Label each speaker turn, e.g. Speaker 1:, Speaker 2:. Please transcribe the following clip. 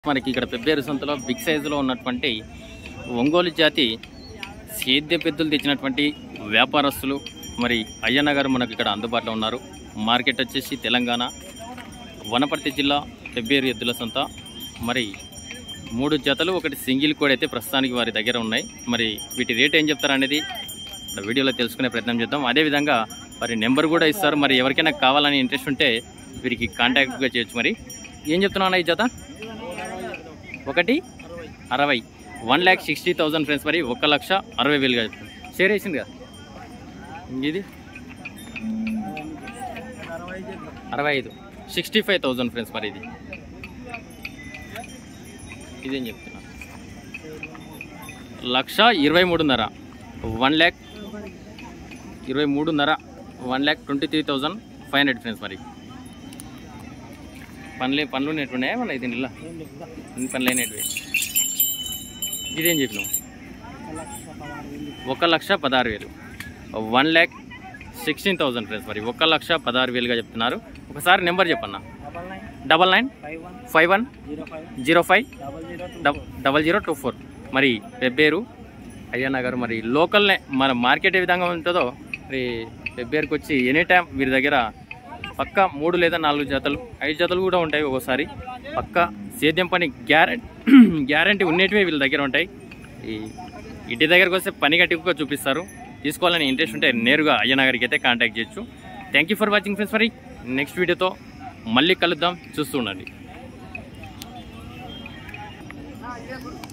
Speaker 1: మనకి ఇక్కడ పెబ్బేరు సంతలో బిగ్ సైజులో ఉన్నటువంటి ఒంగోలు జాతి సేద్య పెద్దలు తెచ్చినటువంటి వ్యాపారస్తులు మరి అయ్యన్న గారు మనకు ఇక్కడ అందుబాటులో ఉన్నారు మార్కెట్ వచ్చేసి తెలంగాణ వనపర్తి జిల్లా పెబ్బేరు ఎద్దుల సంత మరి మూడు జతలు ఒకటి సింగిల్ కోడ్ అయితే ప్రస్తుతానికి వారి దగ్గర ఉన్నాయి మరి వీటి రేట్ ఏం చెప్తారు అనేది ఇక్కడ వీడియోలో తెలుసుకునే ప్రయత్నం చేద్దాం అదేవిధంగా మరి నెంబర్ కూడా ఇస్తారు మరి ఎవరికైనా కావాలని ఇంట్రెస్ట్ ఉంటే వీరికి కాంటాక్ట్గా చేయొచ్చు మరి ఏం చెప్తున్నావు ఈ జత ఒకటి అరవై one lakh sixty thousand friends మరి ఒక లక్ష అరవై వేలుగా చెప్తుంది షేర్ వేసింది కదా ఇది అరవై ఐదు సిక్స్టీ ఫైవ్ థౌసండ్ ఫ్రెండ్స్ మరి ఇది ఇదేం చెప్తున్నా లక్ష ఇరవై మూడున్నర వన్ ల్యాక్ ఇరవై మూడున్నర one lakh twenty three thousand five hundred friends మరి పనులే పనులు నెట్టున్నాయా మన ఇది ఇలా ఇన్ని పనులు అయినట్టు ఇదేం చెప్పినావు ఒక లక్ష పదహారు వేలు one lakh sixteen thousand friends మరి ఒక లక్ష పదహారు వేలుగా చెప్తున్నారు ఒకసారి నెంబర్ చెప్పన్నా double nine five one zero five double zero two four మరి పెబ్బేరు అయ్యన్న గారు మరి లోకల్నే మన మార్కెట్ ఏ విధంగా ఉంటుందో మరి పెబ్బేరుకి వచ్చి ఎనీ టైం వీరి దగ్గర పక్క మూడు లేదా నాలుగు జతలు ఐదు జతలు కూడా ఉంటాయి ఒక్కోసారి పక్క సేద్యం పని గ్యారెంటీ గ్యారంటీ ఉన్నటివే వీళ్ళ దగ్గర ఉంటాయి ఈ ఇంటి దగ్గరకు వస్తే పని గట్టిగా చూపిస్తారు తీసుకోవాలని ఇంట్రెస్ట్ ఉంటే నేరుగా అయ్యన్న గారికి అయితే కాంటాక్ట్ చేయొచ్చు thank you for watching friends మరి నెక్స్ట్ వీడియోతో మళ్ళీ కలుద్దాం చూస్తూ ఉండండి